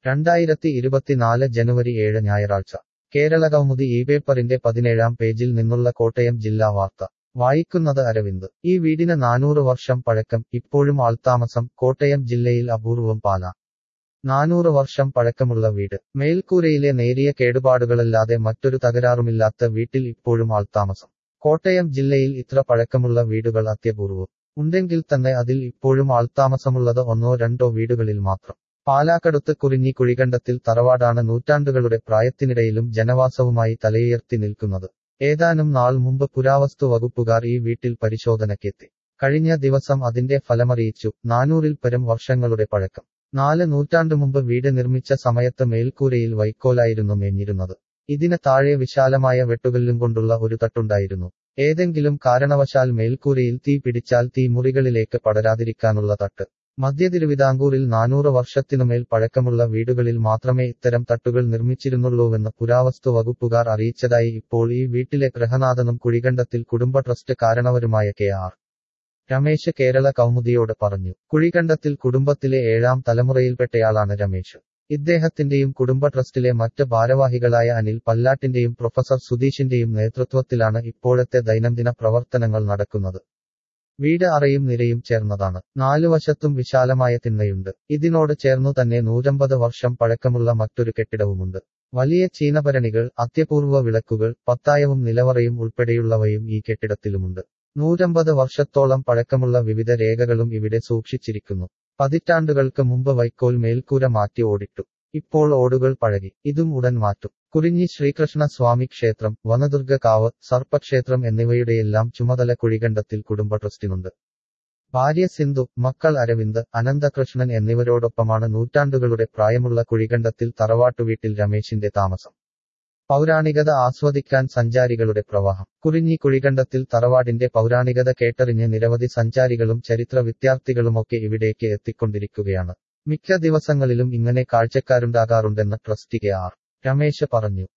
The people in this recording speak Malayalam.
രണ്ടായിരത്തി ഇരുപത്തിനാല് ജനുവരി ഏഴ് ഞായറാഴ്ച കേരളകൗമുദി ഈ പേപ്പറിന്റെ പതിനേഴാം പേജിൽ നിന്നുള്ള കോട്ടയം ജില്ലാ വാർത്ത വായിക്കുന്നത് അരവിന്ദ് ഈ വീടിന് നാനൂറ് വർഷം പഴക്കം ഇപ്പോഴും ആൾത്താമസം കോട്ടയം ജില്ലയിൽ അപൂർവം പാല നാനൂറ് വർഷം പഴക്കമുള്ള വീട് മേൽക്കൂരയിലെ നേരിയ കേടുപാടുകളല്ലാതെ മറ്റൊരു തകരാറുമില്ലാത്ത വീട്ടിൽ ഇപ്പോഴും ആൾത്താമസം കോട്ടയം ജില്ലയിൽ ഇത്ര പഴക്കമുള്ള വീടുകൾ അത്യപൂർവം ഉണ്ടെങ്കിൽ തന്നെ അതിൽ ഇപ്പോഴും ആൾത്താമസമുള്ളത് ഒന്നോ രണ്ടോ വീടുകളിൽ മാത്രം പാലാക്കടുത്ത് കുറിഞ്ഞി കുഴികണ്ടത്തിൽ തറവാടാണ് നൂറ്റാണ്ടുകളുടെ പ്രായത്തിനിടയിലും ജനവാസവുമായി തലയുയർത്തി നിൽക്കുന്നത് ഏതാനും നാൾ മുമ്പ് പുരാവസ്തു വകുപ്പുകാർ ഈ വീട്ടിൽ പരിശോധനയ്ക്കെത്തി കഴിഞ്ഞ ദിവസം അതിന്റെ ഫലമറിയിച്ചു നാനൂറിൽ പരം വർഷങ്ങളുടെ പഴക്കം നാല് നൂറ്റാണ്ടു മുമ്പ് വീട് നിർമ്മിച്ച സമയത്ത് മേൽക്കൂരയിൽ വൈക്കോലായിരുന്നു മേഞ്ഞിരുന്നത് ഇതിന് താഴെ വിശാലമായ വെട്ടുകല്ലും കൊണ്ടുള്ള ഒരു തട്ടുണ്ടായിരുന്നു ഏതെങ്കിലും കാരണവശാൽ മേൽക്കൂരയിൽ തീ പിടിച്ചാൽ തീ മുറികളിലേക്ക് പടരാതിരിക്കാനുള്ള തട്ട് മധ്യതിരുവിതാംകൂറിൽ നാനൂറ് വർഷത്തിനുമേൽ പഴക്കമുള്ള വീടുകളിൽ മാത്രമേ ഇത്തരം തട്ടുകൾ നിർമ്മിച്ചിരുന്നുള്ളൂവെന്ന് പുരാവസ്തു വകുപ്പുകാർ അറിയിച്ചതായി ഇപ്പോൾ ഈ വീട്ടിലെ ഗൃഹനാഥനും കുഴികണ്ടത്തിൽ കുടുംബ ട്രസ്റ്റ് കാരണവരുമായ കെ ആർ രമേശ് കേരള കൗമുദിയോട് പറഞ്ഞു കുഴികണ്ടത്തിൽ കുടുംബത്തിലെ ഏഴാം തലമുറയിൽപ്പെട്ടയാളാണ് രമേശ് ഇദ്ദേഹത്തിന്റെയും കുടുംബ ട്രസ്റ്റിലെ മറ്റ് ഭാരവാഹികളായ അനിൽ പല്ലാട്ടിന്റെയും പ്രൊഫസർ സുധീഷിന്റെയും നേതൃത്വത്തിലാണ് ഇപ്പോഴത്തെ ദൈനംദിന പ്രവർത്തനങ്ങൾ നടക്കുന്നത് വീട് അറയും നിരയും ചേർന്നതാണ് നാലുവശത്തും വിശാലമായ തിണ്ണയുണ്ട് ഇതിനോട് ചേർന്നു തന്നെ നൂറ്റമ്പത് വർഷം പഴക്കമുള്ള മറ്റൊരു കെട്ടിടവുമുണ്ട് വലിയ ചീനഭരണികൾ അത്യപൂർവ വിളക്കുകൾ പത്തായവും നിലവറയും ഉൾപ്പെടെയുള്ളവയും ഈ കെട്ടിടത്തിലുമുണ്ട് നൂറ്റമ്പത് വർഷത്തോളം പഴക്കമുള്ള വിവിധ രേഖകളും ഇവിടെ സൂക്ഷിച്ചിരിക്കുന്നു പതിറ്റാണ്ടുകൾക്ക് മുമ്പ് വൈക്കോൽ മേൽക്കൂര മാറ്റി ഓടിട്ടു ഇപ്പോൾ ഓടുകൾ പഴകി ഇതും ഉടൻ മാറ്റും കുറിഞ്ഞി ശ്രീകൃഷ്ണ സ്വാമി ക്ഷേത്രം വനദുർഗ കാവ് സർപ്പക്ഷേത്രം എന്നിവയുടെയെല്ലാം ചുമതല കുഴികണ്ടത്തിൽ കുടുംബ ട്രസ്റ്റിനുണ്ട് ഭാര്യ സിന്ധു മക്കൾ അരവിന്ദ് അനന്തകൃഷ്ണൻ എന്നിവരോടൊപ്പമാണ് നൂറ്റാണ്ടുകളുടെ പ്രായമുള്ള കുഴികണ്ടത്തിൽ തറവാട്ടുവീട്ടിൽ രമേശിന്റെ താമസം പൗരാണികത ആസ്വദിക്കാൻ സഞ്ചാരികളുടെ പ്രവാഹം കുറിഞ്ഞി കുഴികണ്ടത്തിൽ തറവാടിന്റെ പൗരാണികത കേട്ടറിഞ്ഞ് നിരവധി സഞ്ചാരികളും ചരിത്ര വിദ്യാർത്ഥികളുമൊക്കെ ഇവിടേക്ക് എത്തിക്കൊണ്ടിരിക്കുകയാണ് മിക്ക ദിവസങ്ങളിലും ഇങ്ങനെ കാഴ്ചക്കാരുണ്ടാകാറുണ്ടെന്ന് ട്രസ്റ്റി കെ ആർ രമേശ് പറഞ്ഞു